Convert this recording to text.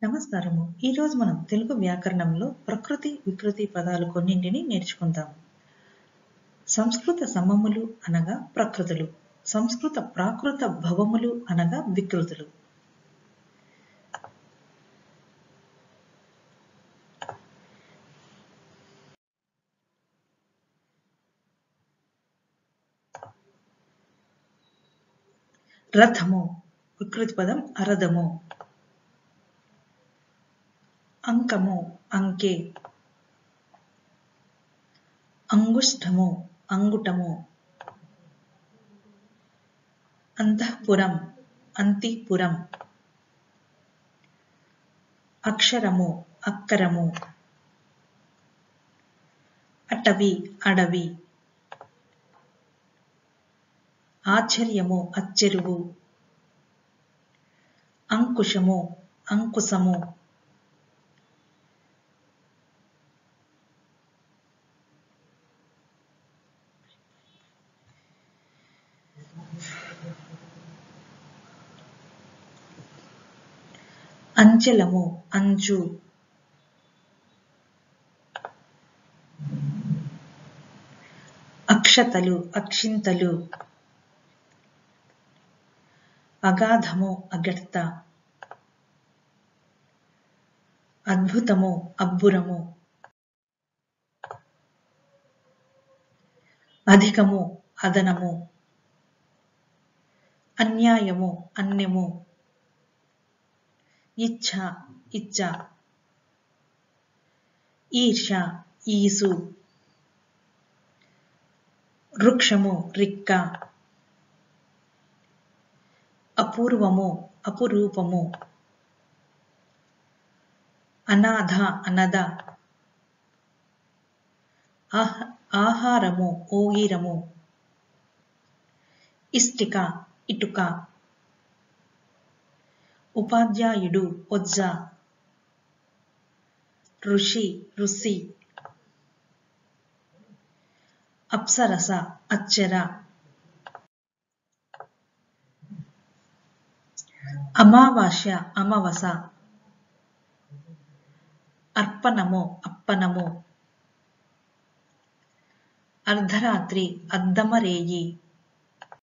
నమస్కారము ఈరోజు మనం తెలుగు వ్యాకరణంలో ప్రకృతి వికృతి పదాలు కొన్నింటిని నేర్చుకుందాం సంస్కృత సమములు అనగా ప్రకృతులు సంస్కృత ప్రాకృత భవములు అనగా వికృతులు రథము వికృతి పదం అరథము అంకము అంకె అంగుష్టము అంగుటము అంతఃపురం అంతిపురం అక్షరము అక్కరము అటవి అడవి ఆశ్చర్యము అచ్చెరువు అంకుశము అంకుశము అంచెలము అంచు అక్షతలు అక్షింతలు అగాధము అగర్త అద్భుతము అబ్బురము అధికము అదనము అన్యాయము అన్యము ఇచ్ఛ ఇచ్చ ఈర్ష ఈసు వృక్షము రిక్క అపూర్వము అపురూపము అనాథ అనద ఆహ్ ఆహారము ఓగిరము ఇష్టిక ఇటుక ఉపాధ్యాయుడు ఒజ్జ ఋషి ఋషి అప్సరస అచ్చర అమావాస్య అమవస అర్పణము అప్పనము అర్ధరాత్రి అద్దమరేయి